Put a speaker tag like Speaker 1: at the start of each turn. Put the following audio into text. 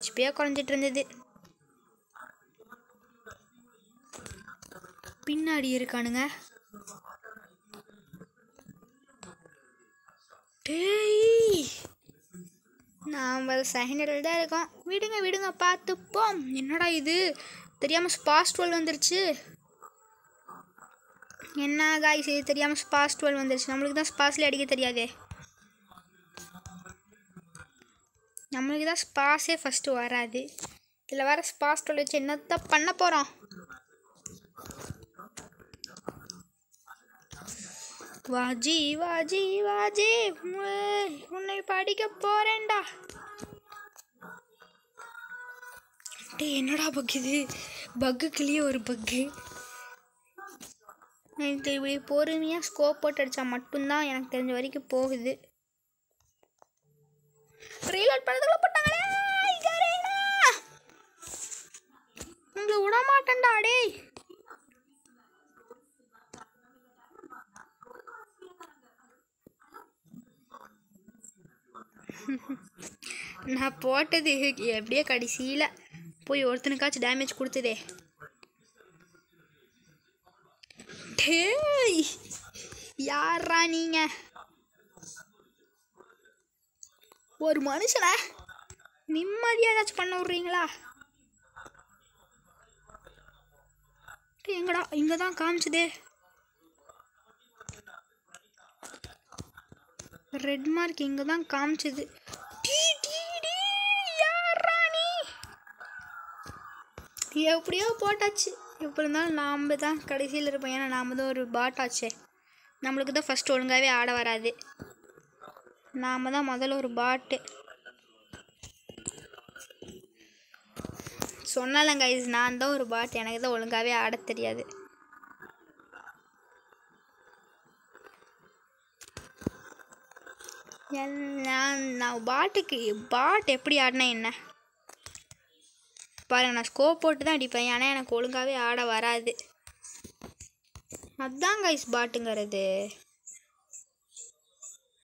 Speaker 1: ஹெச்பியாக குறைஞ்சிட்டு இருந்தது பின்னாடி இருக்கானுங்க டேய் நாம் செகண்ட் தான் இருக்கோம் விடுங்க விடுங்க பார்த்துப்போம் என்னடா இது தெரியாமல் ஸ்பாஸ் டுவெல் வந்துருச்சு என்ன காய்ஸ் இது தெரியாமல் ஸ்பாஸ் டுவெல் வந்துருச்சு நம்மளுக்கு தான் ஸ்பாஸ்லேயே அடிக்க தெரியாதே நம்மளுக்கு தான் ஸ்பாஸே ஃபஸ்ட்டு வராது இதில் வர ஸ்பாஸ் டுவெல் வச்சு என்னத்தான் பண்ண போகிறோம் வாஜி வாஜி வாஜி உம், உன்னை படிக்க போறேன்டா டேய் என்னடா பக் இது பக்குக்குள்ளேயே ஒரு பக்கு இது இப்படி பொறுமையாக ஸ்கோப் போட்டு அடித்தா மட்டும்தான் எனக்கு தெரிஞ்ச வரைக்கும் போகுது ரீலோட் பண்ணதுக்குள்ள போட்டாங்களே கரேனா உங்களை விட மாட்டேன்டா டேய் நான் போட்டது எப்படியோ கடைசியில் போய் ஒருத்தனுக்காச்சும் டேமேஜ் கொடுத்ததே டேய் யாரா நீங்க ஒரு மனுஷனை நிம்மதியாக ஏதாச்சும் பண்ண விட்றீங்களா டேய், எங்கடா இங்கே தான் காமிச்சதே ரெட் மார்க் இங்கே தான் காமிச்சது டீ, டீ, டீ, யார்ரா நீ? எப்படியோ போட்டாச்சு எப்படி இருந்தாலும் நாம் தான் கடைசியில் இருப்போம் ஏன்னா நாம் தான் ஒரு பாட் ஆச்சே நம்மளுக்கு தான் ஃபஸ்ட் ஒழுங்காகவே ஆட வராது நாம் தான் முதல்ல ஒரு பாட்டு சொன்னாலங்க கைஸ் நான் தான் ஒரு பாட் எனக்கு தான் ஒழுங்காகவே ஆட தெரியாது என்- நான் நான் பாட்டுக்கு பாட் எப்படி ஆடினா என்ன பாருங்க நான் ஸ்கோப் போட்டு தான் அடிப்பேன் ஏன்னா எனக்கு ஒழுங்காகவே ஆட வராது அதான் கைஸ் பாட்டுங்கிறது